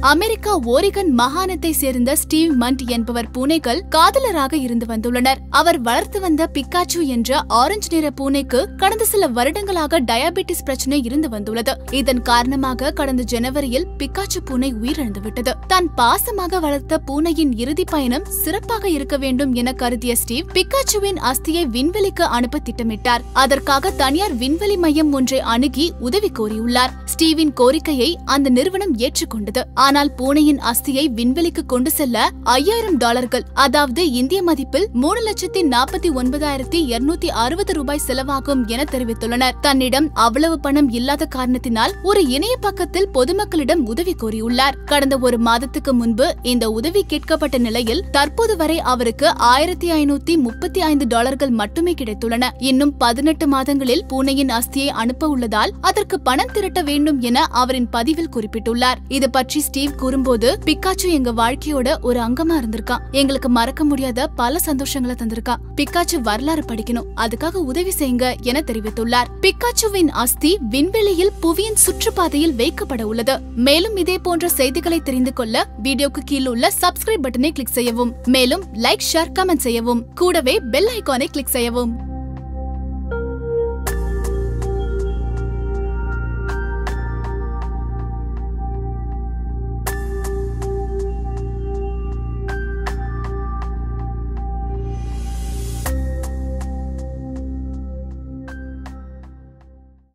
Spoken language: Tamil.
அமெரிக்கா ஓரிகன் மாகாணத்தை சேர்ந்த ஸ்டீவ் மண்ட் என்பவர் பூனைகள் காதலராக இருந்து வந்துள்ளனர் அவர் வளர்த்து வந்த பிக்காச்சு என்ற ஆரஞ்சு நிற பூனைக்கு கடந்த சில வருடங்களாக டயாபெட்டிஸ் பிரச்சனை இருந்து வந்துள்ளது இதன் காரணமாக கடந்த ஜனவரியில் பிக்காச்சு பூனை உயிரிழந்துவிட்டது தான் பாசமாக வளர்த்த பூனையின் இறுதி பயணம் சிறப்பாக இருக்க வேண்டும் என கருதிய ஸ்டீவ் பிக்காச்சுவின் அஸ்தியை விண்வெளிக்கு அனுப்ப திட்டமிட்டார் அதற்காக தனியார் விண்வெளி மையம் ஒன்றை அணுகி உதவி கோரியுள்ளார் ஸ்டீவின் கோரிக்கையை அந்த நிறுவனம் ஏற்றுக்கொண்டது ஆனால் பூனையின் அஸ்தியை விண்வெளிக்கு கொண்டு செல்ல ஐயாயிரம் டாலர்கள் அதாவது இந்திய மதிப்பில் மூணு லட்சத்தி நாற்பத்தி ஒன்பதாயிரத்தி இருநூத்தி அறுபது ரூபாய் செலவாகும் என தெரிவித்துள்ளனர் தன்னிடம் அவ்வளவு பணம் இல்லாத காரணத்தினால் ஒரு இணைய பக்கத்தில் பொதுமக்களிடம் உதவி கோரியுள்ளார் கடந்த ஒரு மாதத்துக்கு முன்பு இந்த உதவி கேட்கப்பட்ட நிலையில் தற்போது வரை அவருக்கு ஆயிரத்தி ஐநூத்தி முப்பத்தி ஐந்து டாலர்கள் மட்டுமே கிடைத்துள்ளன இன்னும் பதினெட்டு மாதங்களில் பூனையின் அஸ்தியை அனுப்ப உள்ளதால் அதற்கு பணம் திரட்ட வேண்டும் என அவரின் பதிவில் குறிப்பிட்டுள்ளார் இது பற்றி ஸ்டீவ் கூறும்போது பிக்காச்சு எங்க வாழ்க்கையோட ஒரு அங்கமா இருந்திருக்கான் எங்களுக்கு மறக்க முடியாத பல சந்தோஷங்களை தந்திருக்கான் பிக்காச்சு வரலாறு படிக்கணும் அதுக்காக உதவி செய்யுங்க என தெரிவித்துள்ளார் பிக்காச்சுவின் அஸ்தி விண்வெளியில் புவியின் சுற்றுப்பாதையில் வைக்கப்பட உள்ளது மேலும் இதே போன்ற செய்திகளை தெரிந்து கொள்ள வீடியோக்கு கீழ் உள்ள சப்ஸ்கிரைப் பட்டனை கிளிக் செய்யவும் மேலும் லைக் ஷேர் கமெண்ட் செய்யவும் கூடவே பெல் ஐகானை கிளிக் செய்யவும்